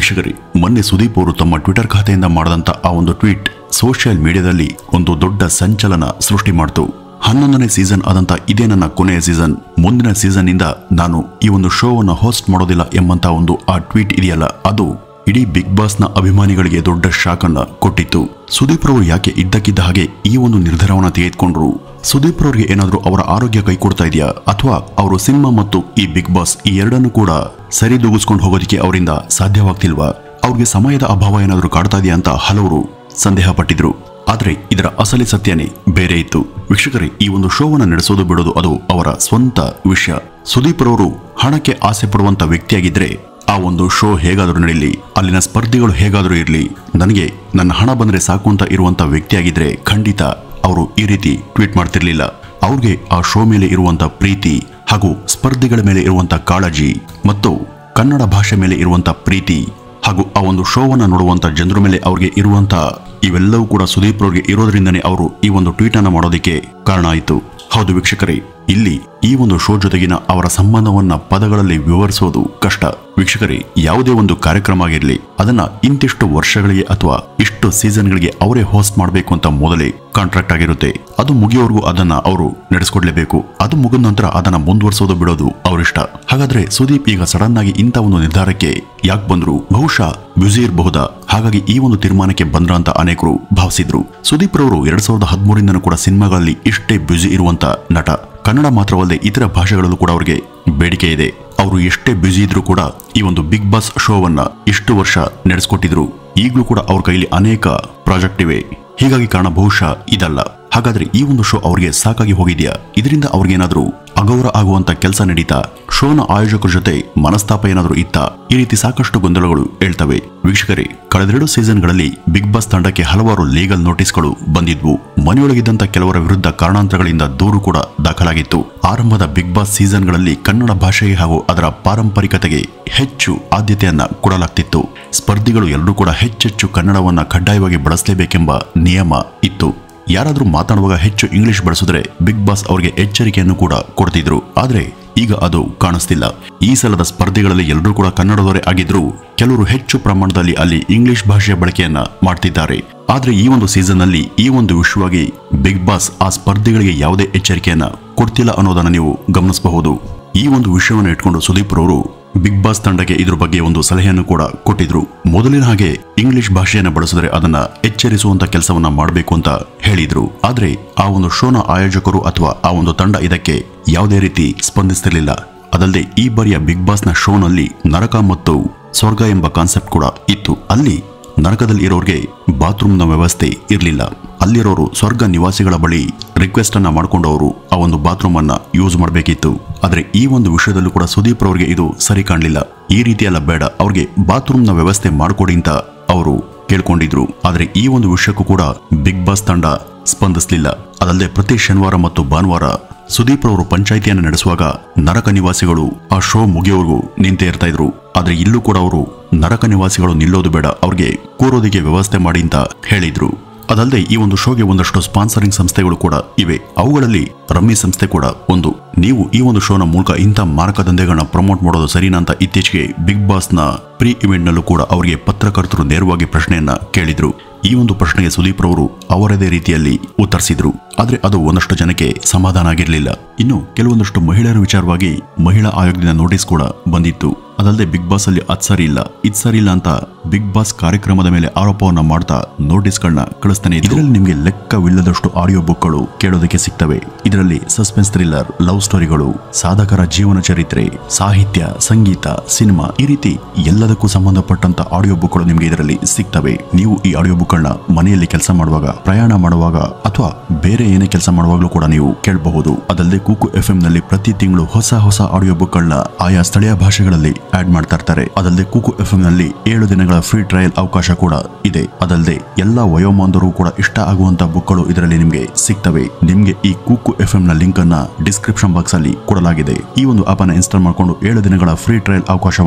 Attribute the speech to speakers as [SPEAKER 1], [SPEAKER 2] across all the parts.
[SPEAKER 1] ವೀಕ್ಷಕರೇ ಮೊನ್ನೆ ಸುದೀಪ್ ಅವರು ತಮ್ಮ ಟ್ವಿಟರ್ ಖಾತೆಯಿಂದ ಮಾಡಿದಂತ ಆ ಒಂದು ಟ್ವೀಟ್ ಸೋಷಿಯಲ್ ಮೀಡಿಯಾದಲ್ಲಿ ಒಂದು ದೊಡ್ಡ ಸಂಚಲನ ಸೃಷ್ಟಿ ಮಾಡಿತು ಹನ್ನೊಂದನೇ ಸೀಸನ್ ಆದಂತ ಇದೇ ನನ್ನ ಕೊನೆಯ ಸೀಸನ್ ಮುಂದಿನ ಸೀಸನ್ ಇಂದ ನಾನು ಈ ಒಂದು ಶೋವನ್ನು ಹೋಸ್ಟ್ ಮಾಡೋದಿಲ್ಲ ಎಂಬಂತ ಒಂದು ಆ ಟ್ವೀಟ್ ಇದೆಯಲ್ಲ ಅದು ಇಡೀ ಬಿಗ್ ಬಾಸ್ ನ ಅಭಿಮಾನಿಗಳಿಗೆ ದೊಡ್ಡ ಶಾಕ್ ಅನ್ನ ಕೊಟ್ಟಿತ್ತು ಸುದೀಪ್ ರವರು ಯಾಕೆ ಇದ್ದಕ್ಕಿದ್ದ ಹಾಗೆ ಈ ಒಂದು ನಿರ್ಧಾರವನ್ನ ತೆಗೆದುಕೊಂಡ್ರು ಸುದೀಪ್ ರವರಿಗೆ ಏನಾದ್ರೂ ಅವರ ಆರೋಗ್ಯ ಕೈ ಕೊಡ್ತಾ ಇದೆಯಾ ಅಥವಾ ಅವರು ಸಿನಿಮಾ ಮತ್ತು ಈ ಬಿಗ್ ಬಾಸ್ ಈ ಎರಡನ್ನು ಕೂಡ ಸರಿದೂಗಿಸ್ಕೊಂಡು ಹೋಗೋದಕ್ಕೆ ಅವರಿಂದ ಸಾಧ್ಯವಾಗ್ತಿಲ್ವಾ ಅವ್ರಿಗೆ ಸಮಯದ ಅಭಾವ ಏನಾದ್ರೂ ಕಾಡ್ತಾ ಇದೆಯಾ ಅಂತ ಹಲವರು ಸಂದೇಹ ಪಟ್ಟಿದ್ರು ಆದ್ರೆ ಇದರ ಅಸಲಿ ಸತ್ಯನೇ ಬೇರೆ ಇತ್ತು ವೀಕ್ಷಕರೇ ಈ ಒಂದು ಶೋವನ್ನ ನಡೆಸೋದು ಬಿಡೋದು ಅದು ಅವರ ಸ್ವಂತ ವಿಷಯ ಸುದೀಪ್ ರವರು ಹಣಕ್ಕೆ ಆಸೆ ಪಡುವಂತ ವ್ಯಕ್ತಿಯಾಗಿದ್ರೆ ಆ ಒಂದು ಶೋ ಹೇಗಾದರೂ ನಡೀಲಿ ಅಲ್ಲಿನ ಸ್ಪರ್ಧಿಗಳು ಹೇಗಾದರೂ ಇರಲಿ ನನಗೆ ನನ್ನ ಹಣ ಬಂದ್ರೆ ಸಾಕು ಅಂತ ಇರುವಂತ ವ್ಯಕ್ತಿಯಾಗಿದ್ರೆ ಖಂಡಿತ ಅವರು ಈ ರೀತಿ ಟ್ವೀಟ್ ಮಾಡ್ತಿರ್ಲಿಲ್ಲ ಅವ್ರಿಗೆ ಆ ಶೋ ಮೇಲೆ ಇರುವಂತ ಪ್ರೀತಿ ಹಾಗೂ ಸ್ಪರ್ಧಿಗಳ ಮೇಲೆ ಇರುವಂತ ಕಾಳಜಿ ಮತ್ತು ಕನ್ನಡ ಭಾಷೆ ಮೇಲೆ ಇರುವಂತ ಪ್ರೀತಿ ಹಾಗೂ ಆ ಒಂದು ಶೋವನ್ನ ನೋಡುವಂತ ಜನರ ಮೇಲೆ ಅವ್ರಿಗೆ ಇರುವಂತ ಇವೆಲ್ಲವೂ ಕೂಡ ಸುದೀಪ್ ಅವ್ರಿಗೆ ಇರೋದ್ರಿಂದನೇ ಅವರು ಈ ಒಂದು ಟ್ವೀಟ್ ಅನ್ನ ಮಾಡೋದಕ್ಕೆ ಕಾರಣ ಆಯಿತು ಹೌದು ವೀಕ್ಷಕರೇ ಇಲ್ಲಿ ಈ ಒಂದು ಶೋ ಜೊತೆಗಿನ ಅವರ ಸಂಬಂಧವನ್ನ ಪದಗಳಲ್ಲಿ ವಿವರಿಸೋದು ಕಷ್ಟ ವೀಕ್ಷಕರೇ ಯಾವುದೇ ಒಂದು ಕಾರ್ಯಕ್ರಮ ಆಗಿರಲಿ ಅದನ್ನ ಇಂತಿಷ್ಟು ವರ್ಷಗಳಿಗೆ ಅಥವಾ ಇಷ್ಟು ಸೀಸನ್ಗಳಿಗೆ ಅವರೇ ಹೋಸ್ಟ್ ಮಾಡಬೇಕು ಅಂತ ಮೊದಲೇ ಕಾಂಟ್ರಾಕ್ಟ್ ಆಗಿರುತ್ತೆ ಅದು ಮುಗಿಯೋವರೆಗೂ ಅದನ್ನ ಅವರು ನಡೆಸ್ಕೊಡ್ಲೇಬೇಕು ಅದು ಮುಗಿದ ನಂತರ ಅದನ್ನ ಮುಂದುವರಿಸೋದು ಬಿಡೋದು ಅವರಿಷ್ಟ ಹಾಗಾದ್ರೆ ಸುದೀಪ್ ಈಗ ಸಡನ್ ಆಗಿ ಇಂಥ ಒಂದು ನಿರ್ಧಾರಕ್ಕೆ ಯಾಕೆ ಬಂದ್ರು ಬಹುಶಃ ಬ್ಯುಸಿ ಇರಬಹುದಾ ಹಾಗಾಗಿ ಈ ಒಂದು ತೀರ್ಮಾನಕ್ಕೆ ಬಂದ್ರ ಅಂತ ಅನೇಕರು ಭಾವಿಸಿದ್ರು ಸುದೀಪ್ ರವರು ಎರಡ್ ಸಾವಿರದ ಹದಿಮೂರಿಂದನೂ ಕೂಡ ಸಿನಿಮಾಗಳಲ್ಲಿ ಇಷ್ಟೇ ಬ್ಯುಸಿ ಇರುವಂತ ನಟ ಕನ್ನಡ ಮಾತ್ರವಲ್ಲದೆ ಇತರ ಭಾಷೆಗಳಲ್ಲೂ ಕೂಡ ಅವರಿಗೆ ಬೇಡಿಕೆ ಇದೆ ಅವರು ಎಷ್ಟೇ ಬ್ಯುಸಿ ಇದ್ರೂ ಕೂಡ ಈ ಒಂದು ಬಿಗ್ ಬಾಸ್ ಶೋವನ್ನ ಇಷ್ಟು ವರ್ಷ ನಡೆಸ್ಕೊಟ್ಟಿದ್ರು ಈಗಲೂ ಕೂಡ ಅವ್ರ ಕೈಲಿ ಅನೇಕ ಪ್ರಾಜೆಕ್ಟ್ ಇವೆ ಹೀಗಾಗಿ ಕಾರಣ ಬಹುಶಃ ಇದಲ್ಲ ಹಾಗಾದ್ರೆ ಈ ಒಂದು ಶೋ ಅವ್ರಿಗೆ ಸಾಕಾಗಿ ಹೋಗಿದ್ಯಾ ಇದರಿಂದ ಅವ್ರಿಗೇನಾದ್ರೂ ಅಗೌರವ ಆಗುವಂತ ಕೆಲಸ ನಡೀತಾ ಶೋನ ಆಯೋಜಕರ ಜೊತೆ ಮನಸ್ತಾಪ ಏನಾದ್ರೂ ಇತ್ತಾ ಈ ರೀತಿ ಸಾಕಷ್ಟು ಗೊಂದಲಗಳು ಹೇಳ್ತವೆ ವೀಕ್ಷಕರೇ ಕಳೆದೆರಡು ಸೀಸನ್ಗಳಲ್ಲಿ ಬಿಗ್ ಬಾಸ್ ತಂಡಕ್ಕೆ ಹಲವಾರು ಲೀಗಲ್ ನೋಟಿಸ್ಗಳು ಬಂದಿದ್ವು ಮನೆಯೊಳಗಿದ್ದಂತ ಕೆಲವರ ವಿರುದ್ಧ ಕಾರಣಾಂತರಗಳಿಂದ ದೂರು ಕೂಡ ದಾಖಲಾಗಿತ್ತು ಆರಂಭದ ಬಿಗ್ ಬಾಸ್ ಸೀಸನ್ಗಳಲ್ಲಿ ಕನ್ನಡ ಭಾಷೆಗೆ ಹಾಗೂ ಅದರ ಪಾರಂಪರಿಕತೆಗೆ ಹೆಚ್ಚು ಆದ್ಯತೆಯನ್ನ ಕೊಡಲಾಗ್ತಿತ್ತು ಸ್ಪರ್ಧಿಗಳು ಎಲ್ಲರೂ ಕೂಡ ಹೆಚ್ಚೆಚ್ಚು ಕನ್ನಡವನ್ನ ಕಡ್ಡಾಯವಾಗಿ ಬಳಸಲೇಬೇಕೆಂಬ ನಿಯಮ ಇತ್ತು ಯಾರಾದ್ರೂ ಮಾತಾಡುವಾಗ ಹೆಚ್ಚು ಇಂಗ್ಲಿಷ್ ಬಳಸಿದ್ರೆ ಬಿಗ್ ಬಾಸ್ ಅವರಿಗೆ ಎಚ್ಚರಿಕೆಯನ್ನು ಕೂಡ ಕೊಡ್ತಿದ್ರು ಆದ್ರೆ ಈಗ ಅದು ಕಾಣಿಸ್ತಿಲ್ಲ ಈ ಸಲದ ಸ್ಪರ್ಧೆಗಳಲ್ಲಿ ಎಲ್ಲರೂ ಕೂಡ ಕನ್ನಡದವರೇ ಆಗಿದ್ರು ಕೆಲವರು ಹೆಚ್ಚು ಪ್ರಮಾಣದಲ್ಲಿ ಅಲ್ಲಿ ಇಂಗ್ಲಿಷ್ ಭಾಷೆಯ ಬಳಕೆಯನ್ನ ಮಾಡ್ತಿದ್ದಾರೆ ಆದ್ರೆ ಈ ಒಂದು ಸೀಸನ್ ನಲ್ಲಿ ಈ ಒಂದು ವಿಷಯವಾಗಿ ಬಿಗ್ ಬಾಸ್ ಆ ಸ್ಪರ್ಧಿಗಳಿಗೆ ಯಾವುದೇ ಎಚ್ಚರಿಕೆಯನ್ನ ಕೊಡ್ತಿಲ್ಲ ಅನ್ನೋದನ್ನ ನೀವು ಗಮನಿಸಬಹುದು ಈ ಒಂದು ವಿಷಯವನ್ನು ಇಟ್ಕೊಂಡು ಸುದೀಪ್ ರವರು ಬಿಗ್ ಬಾಸ್ ತಂಡಕ್ಕೆ ಇದ್ರ ಬಗ್ಗೆ ಒಂದು ಸಲಹೆಯನ್ನು ಕೂಡ ಕೊಟ್ಟಿದ್ರು ಮೊದಲಿನ ಹಾಗೆ ಇಂಗ್ಲಿಷ್ ಭಾಷೆಯನ್ನು ಬಳಸಿದ್ರೆ ಅದನ್ನ ಎಚ್ಚರಿಸುವಂತ ಕೆಲಸವನ್ನ ಮಾಡಬೇಕು ಅಂತ ಹೇಳಿದ್ರು ಆದ್ರೆ ಆ ಒಂದು ಶೋನ ಆಯೋಜಕರು ಅಥವಾ ಆ ಒಂದು ತಂಡ ಇದಕ್ಕೆ ಯಾವುದೇ ರೀತಿ ಸ್ಪಂದಿಸ್ತಿರ್ಲಿಲ್ಲ ಅದಲ್ಲದೆ ಈ ಬಾರಿಯ ಬಿಗ್ ಬಾಸ್ನ ಶೋನಲ್ಲಿ ನರಕ ಮತ್ತು ಸ್ವರ್ಗ ಎಂಬ ಕಾನ್ಸೆಪ್ಟ್ ಕೂಡ ಇತ್ತು ಅಲ್ಲಿ ನರಕದಲ್ಲಿ ಇರೋರಿಗೆ ಬಾತ್ರೂಮ್ನ ವ್ಯವಸ್ಥೆ ಇರಲಿಲ್ಲ ಅಲ್ಲಿರೋರು ಸ್ವರ್ಗ ನಿವಾಸಿಗಳ ಬಳಿ ರಿಕ್ವೆಸ್ಟ್ ಅನ್ನ ಮಾಡ್ಕೊಂಡವರು ಆ ಒಂದು ಬಾತ್ರೂಮ್ ಅನ್ನ ಯೂಸ್ ಮಾಡಬೇಕಿತ್ತು ಆದ್ರೆ ಈ ಒಂದು ವಿಷಯದಲ್ಲೂ ಕೂಡ ಸುದೀಪ್ ಅವರಿಗೆ ಇದು ಸರಿ ಕಾಣಲಿಲ್ಲ ಈ ರೀತಿಯೆಲ್ಲ ಬೇಡ ಅವ್ರಿಗೆ ಬಾತ್ರೂಮ್ನ ವ್ಯವಸ್ಥೆ ಮಾಡ್ಕೊಡಿ ಅಂತ ಅವರು ಕೇಳ್ಕೊಂಡಿದ್ರು ಆದ್ರೆ ಈ ಒಂದು ವಿಷಯಕ್ಕೂ ಕೂಡ ಬಿಗ್ ಬಾಸ್ ತಂಡ ಸ್ಪಂದಿಸಲಿಲ್ಲ ಅದಲ್ಲದೆ ಪ್ರತಿ ಶನಿವಾರ ಮತ್ತು ಭಾನುವಾರ ಸುದೀಪ್ ಅವರು ಪಂಚಾಯಿತಿಯನ್ನು ನಡೆಸುವಾಗ ನರಕ ನಿವಾಸಿಗಳು ಆ ಶೋ ಮುಗಿಯೋವರೆಗೂ ನಿಂತೇ ಇರ್ತಾ ಇದ್ರು ಆದ್ರೆ ಇಲ್ಲೂ ಕೂಡ ಅವರು ನರಕ ನಿವಾಸಿಗಳು ನಿಲ್ಲೋದು ಬೇಡ ಅವ್ರಿಗೆ ಕೂರೋದಿಗೆ ವ್ಯವಸ್ಥೆ ಮಾಡಿ ಅಂತ ಹೇಳಿದ್ರು ಅದಲ್ಲದೆ ಈ ಒಂದು ಶೋಗೆ ಒಂದಷ್ಟು ಸ್ಪಾನ್ಸರಿಂಗ್ ಸಂಸ್ಥೆಗಳು ಕೂಡ ಇವೆ ಅವುಗಳಲ್ಲಿ ರಮ್ಮಿ ಸಂಸ್ಥೆ ಕೂಡ ಒಂದು ನೀವು ಈ ಒಂದು ಶೋನ ಮೂಲಕ ಇಂಥ ಮಾರಕ ದಂಧೆಗಳನ್ನ ಪ್ರಮೋಟ್ ಮಾಡೋದು ಸರಿನಾ ಅಂತ ಇತ್ತೀಚೆಗೆ ಬಿಗ್ ಬಾಸ್ನ ಪ್ರೀ ಇವೆಂಟ್ ನಲ್ಲೂ ಕೂಡ ಅವರಿಗೆ ಪತ್ರಕರ್ತರು ನೇರವಾಗಿ ಪ್ರಶ್ನೆಯನ್ನ ಕೇಳಿದ್ರು ಈ ಒಂದು ಪ್ರಶ್ನೆಗೆ ಸುದೀಪ್ ರವರು ಅವರದೇ ರೀತಿಯಲ್ಲಿ ಉತ್ತರಿಸಿದ್ರು ಆದ್ರೆ ಅದು ಒಂದಷ್ಟು ಜನಕ್ಕೆ ಸಮಾಧಾನ ಆಗಿರಲಿಲ್ಲ ಇನ್ನು ಕೆಲವೊಂದಷ್ಟು ಮಹಿಳೆಯರ ವಿಚಾರವಾಗಿ ಮಹಿಳಾ ಆಯೋಗದಿಂದ ನೋಟಿಸ್ ಕೂಡ ಬಂದಿತ್ತು ಅದಲ್ಲದೆ ಬಿಗ್ ಬಾಸ್ ಅಲ್ಲಿ ಅದ್ ಸರಿ ಇಲ್ಲ ಇದ್ ಸರಿ ಇಲ್ಲ ಅಂತ ಬಿಗ್ ಬಾಸ್ ಕಾರ್ಯಕ್ರಮದ ಮೇಲೆ ಆರೋಪವನ್ನ ಮಾಡ್ತಾ ನೋಟಿಸ್ಗಳನ್ನ ಕಳಿಸ್ತಾನೆ ಇದರಲ್ಲಿ ನಿಮಗೆ ಲೆಕ್ಕವಿಲ್ಲದಷ್ಟು ಆಡಿಯೋ ಬುಕ್ಗಳು ಕೇಳೋದಕ್ಕೆ ಸಿಗ್ತವೆ ಇದರಲ್ಲಿ ಸಸ್ಪೆನ್ಸ್ ಥ್ರಿಲ್ಲರ್ ಲವ್ ಸ್ಟೋರಿಗಳು ಸಾಧಕರ ಜೀವನ ಚರಿತ್ರೆ ಸಾಹಿತ್ಯ ಸಂಗೀತ ಸಿನಿಮಾ ಈ ರೀತಿ ಎಲ್ಲದಕ್ಕೂ ಸಂಬಂಧಪಟ್ಟಂತ ಆಡಿಯೋ ಬುಕ್ಗಳು ನಿಮಗೆ ಇದರಲ್ಲಿ ಸಿಗ್ತವೆ ನೀವು ಈ ಆಡಿಯೋ ಬುಕ್ಗಳನ್ನ ಮನೆಯಲ್ಲಿ ಕೆಲಸ ಮಾಡುವಾಗ ಪ್ರಯಾಣ ಮಾಡುವಾಗ ಅಥವಾ ಬೇರೆ ಏನೇ ಕೆಲಸ ಮಾಡುವಾಗಲೂ ಕೂಡ ನೀವು ಕೇಳಬಹುದು ಅದಲ್ಲದೆ ಕೂಕು ಎಫ್ ಎಂ ನಲ್ಲಿ ಪ್ರತಿ ತಿಂಗಳು ಹೊಸ ಹೊಸ ಆಡಿಯೋ ಬುಕ್ಗಳನ್ನ ಆಯಾ ಸ್ಥಳೀಯ ಭಾಷೆಗಳಲ್ಲಿ ಆಡ್ ಮಾಡ್ತಾ ಇರ್ತಾರೆ ಅದಲ್ಲದೆ ಕೂಕು ಎಫ್ ಎಂ ನಲ್ಲಿ ಏಳು ದಿನಗಳ ಫ್ರೀ ಟ್ರಯಲ್ ಅವಕಾಶ ಕೂಡ ಇದೆ ಅದಲ್ಲದೆ ಎಲ್ಲಾ ವಯೋಮಾನದರು ಕೂಡ ಇಷ್ಟ ಆಗುವಂತ ಬುಕ್ಗಳು ಇದರಲ್ಲಿ ನಿಮಗೆ ಸಿಗ್ತವೆ ನಿಮ್ಗೆ ಈ ಕೂಕು ಎಫ್ ಎಂ ನ ಲಿಂಕ್ ಅನ್ನ ಡಿಸ್ಕ್ರಿಪ್ಷನ್ ಬಾಕ್ಸ್ ಅಲ್ಲಿ ಕೊಡಲಾಗಿದೆ ಈ ಒಂದು ಆಪ್ ಅನ್ನ ಇನ್ಸ್ಟಾಲ್ ಮಾಡಿಕೊಂಡು ಏಳು ದಿನಗಳ ಫ್ರೀ ಟ್ರಯಲ್ ಅವಕಾಶವನ್ನ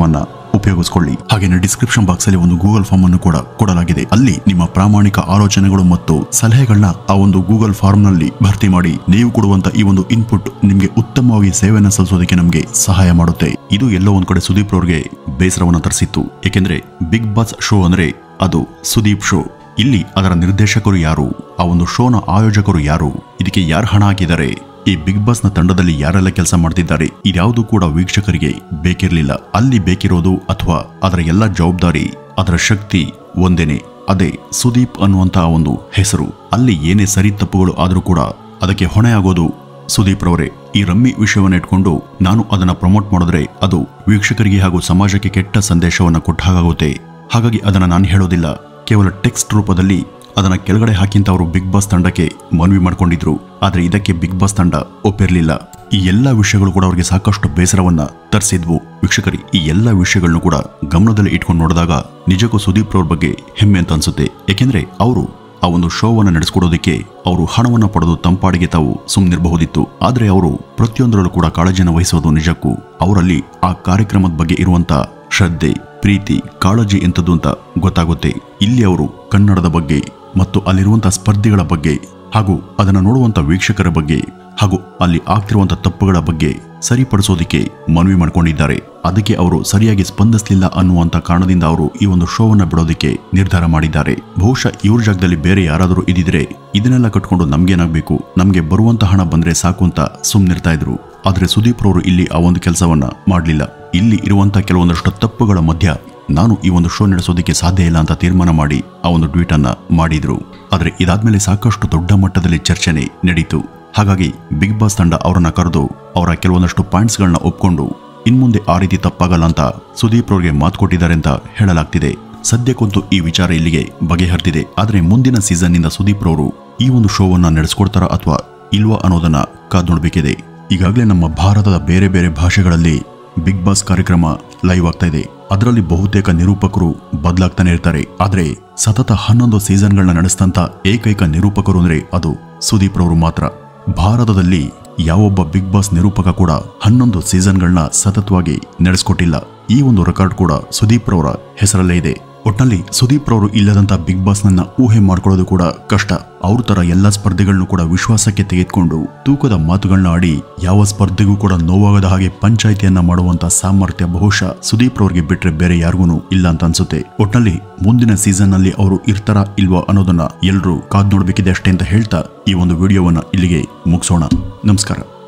[SPEAKER 1] ಉಪಯೋಗಿಸಿಕೊಳ್ಳಿ ಹಾಗೇನೆ ಡಿಸ್ಕ್ರಿಪ್ಷನ್ ಬಾಕ್ಸ್ ಅಲ್ಲಿ ಒಂದು ಗೂಗಲ್ ಫಾರ್ಮ್ ಅನ್ನು ಕೂಡ ಕೊಡಲಾಗಿದೆ ಅಲ್ಲಿ ನಿಮ್ಮ ಪ್ರಾಮಾಣಿಕ ಆಲೋಚನೆಗಳು ಮತ್ತು ಸಲಹೆಗಳನ್ನ ಆ ಒಂದು ಗೂಗಲ್ ಫಾರ್ಮ್ ನಲ್ಲಿ ಭರ್ತಿ ಮಾಡಿ ನೀವು ಕೊಡುವಂತ ಈ ಒಂದು ಇನ್ಪುಟ್ ನಿಮಗೆ ಉತ್ತಮವಾಗಿ ಸೇವೆಯನ್ನು ಸಲ್ಲಿಸೋದಕ್ಕೆ ನಮಗೆ ಸಹಾಯ ಮಾಡುತ್ತೆ ಇದು ಎಲ್ಲೋ ಒಂದ್ ಕಡೆ ಸುದೀಪ್ ಅವ್ರಿಗೆ ಬೇಸರವನ್ನ ತರಿಸಿತ್ತು ಏಕೆಂದ್ರೆ ಬಿಗ್ ಬಾಸ್ ಶೋ ಅಂದ್ರೆ ಅದು ಸುದೀಪ್ ಶೋ ಇಲ್ಲಿ ಅದರ ನಿರ್ದೇಶಕರು ಯಾರು ಆ ಒಂದು ಶೋನ ಆಯೋಜಕರು ಯಾರು ಇದಕ್ಕೆ ಯಾರು ಹಣ ಹಾಕಿದ್ದಾರೆ ಈ ಬಿಗ್ ಬಾಸ್ ನ ತಂಡದಲ್ಲಿ ಯಾರೆಲ್ಲ ಕೆಲಸ ಮಾಡ್ತಿದ್ದಾರೆ ಇದ್ಯಾವುದು ಕೂಡ ವೀಕ್ಷಕರಿಗೆ ಬೇಕಿರ್ಲಿಲ್ಲ ಅಲ್ಲಿ ಬೇಕಿರೋದು ಅಥವಾ ಅದರ ಎಲ್ಲ ಜವಾಬ್ದಾರಿ ಅದರ ಶಕ್ತಿ ಒಂದೇನೆ ಅದೇ ಸುದೀಪ್ ಅನ್ನುವಂತ ಒಂದು ಹೆಸರು ಅಲ್ಲಿ ಏನೇ ಸರಿ ತಪ್ಪುಗಳು ಆದರೂ ಕೂಡ ಅದಕ್ಕೆ ಹೊಣೆ ಆಗೋದು ಸುದೀಪ್ ರವರೇ ಈ ರಮ್ಮಿ ವಿಷಯವನ್ನ ಇಟ್ಕೊಂಡು ನಾನು ಅದನ್ನ ಪ್ರಮೋಟ್ ಮಾಡಿದ್ರೆ ಅದು ವೀಕ್ಷಕರಿಗೆ ಹಾಗೂ ಸಮಾಜಕ್ಕೆ ಕೆಟ್ಟ ಸಂದೇಶವನ್ನ ಕೊಟ್ಟ ಹಾಗಾಗುತ್ತೆ ಹಾಗಾಗಿ ಅದನ್ನ ನಾನು ಹೇಳೋದಿಲ್ಲ ಕೇವಲ ಟೆಕ್ಸ್ಟ್ ರೂಪದಲ್ಲಿ ಅದನ್ನ ಕೆಳಗಡೆ ಹಾಕಿಂತ ಅವರು ಬಿಗ್ ಬಾಸ್ ತಂಡಕ್ಕೆ ಮನವಿ ಮಾಡ್ಕೊಂಡಿದ್ರು ಆದ್ರೆ ಇದಕ್ಕೆ ಬಿಗ್ ಬಾಸ್ ತಂಡ ಒಪ್ಪಿರ್ಲಿಲ್ಲ ಈ ಎಲ್ಲ ವಿಷಯಗಳು ಕೂಡ ಅವರಿಗೆ ಸಾಕಷ್ಟು ಬೇಸರವನ್ನ ತರಿಸಿದ್ವು ವೀಕ್ಷಕರಿ ಈ ಎಲ್ಲ ವಿಷಯಗಳನ್ನು ಕೂಡ ಗಮನದಲ್ಲಿ ಇಟ್ಕೊಂಡು ನೋಡಿದಾಗ ನಿಜಕ್ಕೂ ಸುದೀಪ್ ರವ್ರ ಬಗ್ಗೆ ಹೆಮ್ಮೆ ಅಂತ ಅನ್ಸುತ್ತೆ ಏಕೆಂದ್ರೆ ಅವರು ಆ ಒಂದು ಶೋವನ್ನು ನಡೆಸ್ಕೊಡೋದಕ್ಕೆ ಅವರು ಹಣವನ್ನು ಪಡೆದು ತಂಪಾಡಿಗೆ ತಾವು ಸುಮ್ಮನಿರಬಹುದಿತ್ತು ಆದರೆ ಅವರು ಪ್ರತಿಯೊಂದರಲ್ಲೂ ಕೂಡ ಕಾಳಜಿಯನ್ನು ವಹಿಸೋದು ನಿಜಕ್ಕೂ ಅವರಲ್ಲಿ ಆ ಕಾರ್ಯಕ್ರಮದ ಬಗ್ಗೆ ಇರುವಂತ ಶ್ರದ್ಧೆ ಪ್ರೀತಿ ಕಾಳಜಿ ಎಂಥದ್ದು ಅಂತ ಗೊತ್ತಾಗುತ್ತೆ ಇಲ್ಲಿ ಅವರು ಕನ್ನಡದ ಬಗ್ಗೆ ಮತ್ತು ಅಲ್ಲಿರುವಂತಹ ಸ್ಪರ್ಧಿಗಳ ಬಗ್ಗೆ ಹಾಗೂ ಅದನ್ನು ನೋಡುವಂತ ವೀಕ್ಷಕರ ಬಗ್ಗೆ ಹಾಗೂ ಅಲ್ಲಿ ಆಗ್ತಿರುವಂತ ತಪ್ಪುಗಳ ಬಗ್ಗೆ ಸರಿಪಡಿಸೋದಕ್ಕೆ ಮನವಿ ಮಾಡ್ಕೊಂಡಿದ್ದಾರೆ ಅದಕ್ಕೆ ಅವರು ಸರಿಯಾಗಿ ಸ್ಪಂದಿಸಲಿಲ್ಲ ಅನ್ನುವಂತ ಕಾರಣದಿಂದ ಅವರು ಈ ಒಂದು ಶೋವನ್ನ ಬಿಡೋದಕ್ಕೆ ನಿರ್ಧಾರ ಮಾಡಿದ್ದಾರೆ ಬಹುಶಃ ಇವ್ರ ಜಾಗದಲ್ಲಿ ಬೇರೆ ಯಾರಾದರೂ ಇದ್ದಿದ್ರೆ ಇದನ್ನೆಲ್ಲ ಕಟ್ಕೊಂಡು ನಮ್ಗೇನಾಗಬೇಕು ನಮ್ಗೆ ಬರುವಂತ ಹಣ ಬಂದ್ರೆ ಸಾಕು ಅಂತ ಸುಮ್ನಿರ್ತಾ ಇದ್ರು ಆದ್ರೆ ಸುದೀಪ್ ರವರು ಇಲ್ಲಿ ಆ ಒಂದು ಕೆಲಸವನ್ನ ಮಾಡಲಿಲ್ಲ ಇಲ್ಲಿ ಇರುವಂತ ಕೆಲವೊಂದಷ್ಟು ತಪ್ಪುಗಳ ಮಧ್ಯ ನಾನು ಈ ಒಂದು ಶೋ ನಡೆಸೋದಕ್ಕೆ ಸಾಧ್ಯ ಇಲ್ಲ ಅಂತ ತೀರ್ಮಾನ ಮಾಡಿ ಆ ಒಂದು ಟ್ವೀಟ್ ಅನ್ನ ಮಾಡಿದ್ರು ಆದ್ರೆ ಇದಾದ್ಮೇಲೆ ಸಾಕಷ್ಟು ದೊಡ್ಡ ಮಟ್ಟದಲ್ಲಿ ಚರ್ಚೆನೆ ನಡೀತು ಹಾಗಾಗಿ ಬಿಗ್ ಬಾಸ್ ತಂಡ ಅವರನ್ನ ಕರೆದು ಅವರ ಕೆಲವೊಂದಷ್ಟು ಪಾಯಿಂಟ್ಸ್ಗಳನ್ನ ಒಪ್ಕೊಂಡು ಇನ್ಮುಂದೆ ಆ ರೀತಿ ತಪ್ಪಾಗಲ್ಲ ಅಂತ ಸುದೀಪ್ ಅವ್ರಿಗೆ ಮಾತು ಕೊಟ್ಟಿದ್ದಾರೆ ಅಂತ ಹೇಳಲಾಗ್ತಿದೆ ಸದ್ಯಕ್ಕಂತೂ ಈ ವಿಚಾರ ಇಲ್ಲಿಗೆ ಬಗೆಹರ್ತಿದೆ ಆದ್ರೆ ಮುಂದಿನ ಸೀಸನ್ ನಿಂದ ಸುದೀಪ್ ರವರು ಈ ಒಂದು ಶೋವನ್ನ ನಡೆಸ್ಕೊಡ್ತಾರಾ ಅಥವಾ ಇಲ್ವಾ ಅನ್ನೋದನ್ನ ಕಾದ್ ನೋಡ್ಬೇಕಿದೆ ಈಗಾಗಲೇ ನಮ್ಮ ಭಾರತದ ಬೇರೆ ಬೇರೆ ಭಾಷೆಗಳಲ್ಲಿ ಬಿಗ್ ಬಾಸ್ ಕಾರ್ಯಕ್ರಮ ಲೈವ್ ಆಗ್ತಾ ಇದೆ ಅದರಲ್ಲಿ ಬಹುತೇಕ ನಿರೂಪಕರು ಬದಲಾಗ್ತಾನೆ ಇರ್ತಾರೆ ಆದ್ರೆ ಸತತ ಹನ್ನೊಂದು ಸೀಸನ್ಗಳನ್ನ ನಡೆಸಿದಂತ ಏಕೈಕ ನಿರೂಪಕರು ಅಂದ್ರೆ ಅದು ಸುದೀಪ್ ರವರು ಮಾತ್ರ ಭಾರತದಲ್ಲಿ ಯಾವೊಬ್ಬ ಬಿಗ್ ಬಾಸ್ ನಿರೂಪಕ ಕೂಡ ಹನ್ನೊಂದು ಸೀಸನ್ಗಳನ್ನ ಸತತವಾಗಿ ನಡೆಸ್ಕೊಟ್ಟಿಲ್ಲ ಈ ಒಂದು ರೆಕಾರ್ಡ್ ಕೂಡ ಸುದೀಪ್ ರವರ ಹೆಸರಲ್ಲೇ ಇದೆ ಒಟ್ನಲ್ಲಿ ಸುದೀಪ್ ರವರು ಇಲ್ಲದಂತ ಬಿಗ್ ಬಾಸ್ ನನ್ನ ಊಹೆ ಮಾಡ್ಕೊಳ್ಳೋದು ಕೂಡ ಕಷ್ಟ ಅವ್ರ ತರ ಎಲ್ಲ ಸ್ಪರ್ಧೆಗಳನ್ನು ಕೂಡ ವಿಶ್ವಾಸಕ್ಕೆ ತೆಗೆದುಕೊಂಡು ತೂಕದ ಮಾತುಗಳನ್ನ ಆಡಿ ಯಾವ ಸ್ಪರ್ಧೆಗೂ ಕೂಡ ನೋವಾಗದ ಹಾಗೆ ಪಂಚಾಯಿತಿಯನ್ನ ಮಾಡುವಂತ ಸಾಮರ್ಥ್ಯ ಬಹುಶಃ ಸುದೀಪ್ ರವ್ರಿಗೆ ಬಿಟ್ರೆ ಬೇರೆ ಯಾರಿಗೂ ಇಲ್ಲ ಅಂತ ಅನ್ಸುತ್ತೆ ಒಟ್ನಲ್ಲಿ ಮುಂದಿನ ಸೀಸನ್ ನಲ್ಲಿ ಅವರು ಇರ್ತಾರಾ ಇಲ್ವಾ ಅನ್ನೋದನ್ನ ಎಲ್ಲರೂ ಕಾದ್ ನೋಡ್ಬೇಕಿದೆ ಅಷ್ಟೇ ಅಂತ ಹೇಳ್ತಾ ಈ ಒಂದು ವಿಡಿಯೋವನ್ನ ಇಲ್ಲಿಗೆ ಮುಗಿಸೋಣ ನಮಸ್ಕಾರ